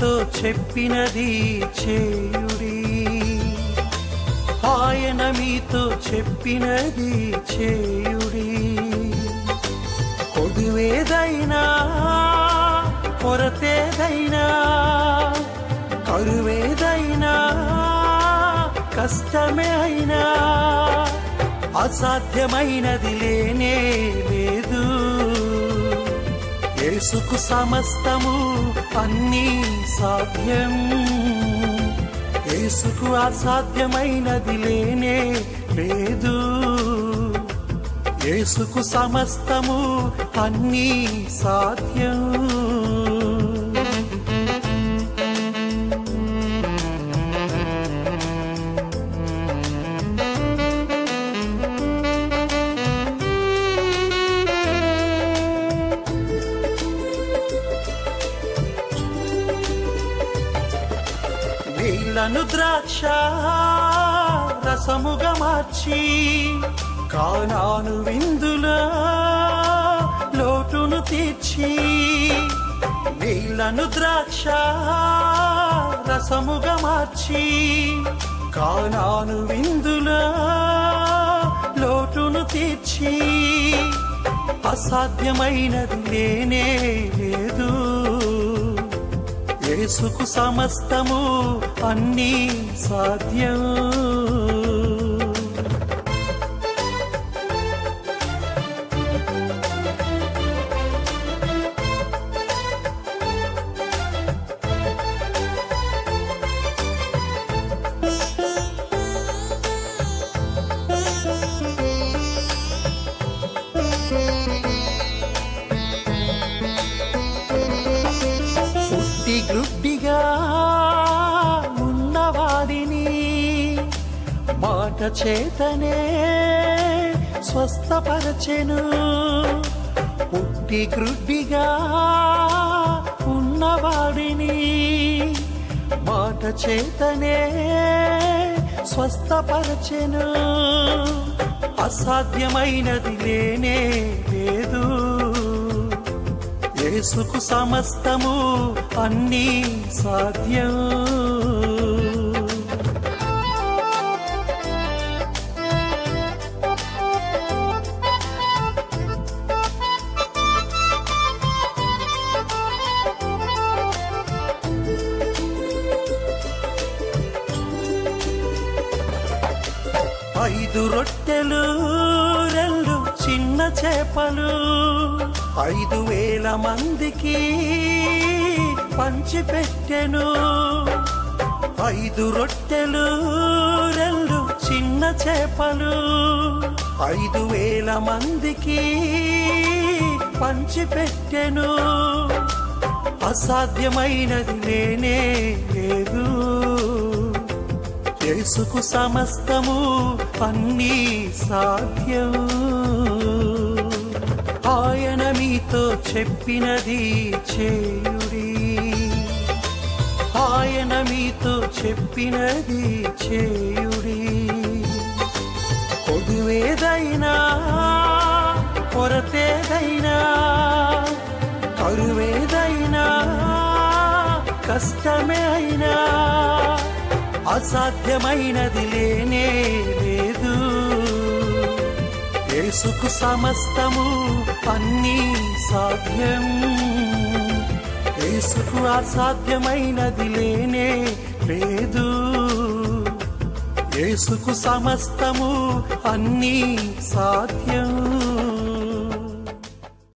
మీతో చెప్పినది చేయుడి ఆయన మీతో చెప్పినది చేయుడి కొదువేదైనా కొరతేదైనా కరువేదైనా కష్టమే అయినా అసాధ్యమైనది లేనే లేదు యేసుకు సమస్తము అన్నీ సాధ్యం యేసుకు అసాధ్యమైనది లేనే లేదు యేసుకు సమస్తము అన్నీ సాధ్యం నీళ్లను ద్రాక్ష రసముగా మార్చి కానాను విందుల లోటును తీర్చి నీళ్లను ద్రాక్ష రసముగా మార్చి కానాను విందుల లోటును తీర్చి అసాధ్యమైనది లేనే లేదు యేసుకు సమస్తము అన్నీ సాధ్యం పుట్టి గ్రుడ్డిగా ఉన్నవాడిని మాట చేతనే స్వస్థపరచెను పుట్టి గ్రుడ్డిగా ఉన్నవాడిని మాట చేతనే స్వస్థపరచెను అసాధ్యమైనది లేనే లేదు యేసుకు సమస్తము అన్నీ సాధ్యం ఐదు రొట్టెలు రెండు చిన్న చేపలు ఐదు వేల మందికి పంచిపెట్టెను ఐదు రొట్టెలు రెండు చిన్న చేపలు ఐదు వేల మందికి పంచిపెట్టెను అసాధ్యమైనది లేనే లేదు యేసుకు సమస్తము అన్నీ సాధ్యం ఆయన మీతో చెప్పినది చేయుడి ఆయన మీతో చెప్పినది చేయుడి కొదువేదైనా కొరతేదైనా కరువేదైనా కష్టమే అయినా అసాధ్యమైనది లేనే లేదు యేసుకు సమస్తము అన్నీ సాధ్యం యేసుకు అసాధ్యమైనది లేనే లేదు యేసుకు సమస్తము అన్నీ సాధ్యం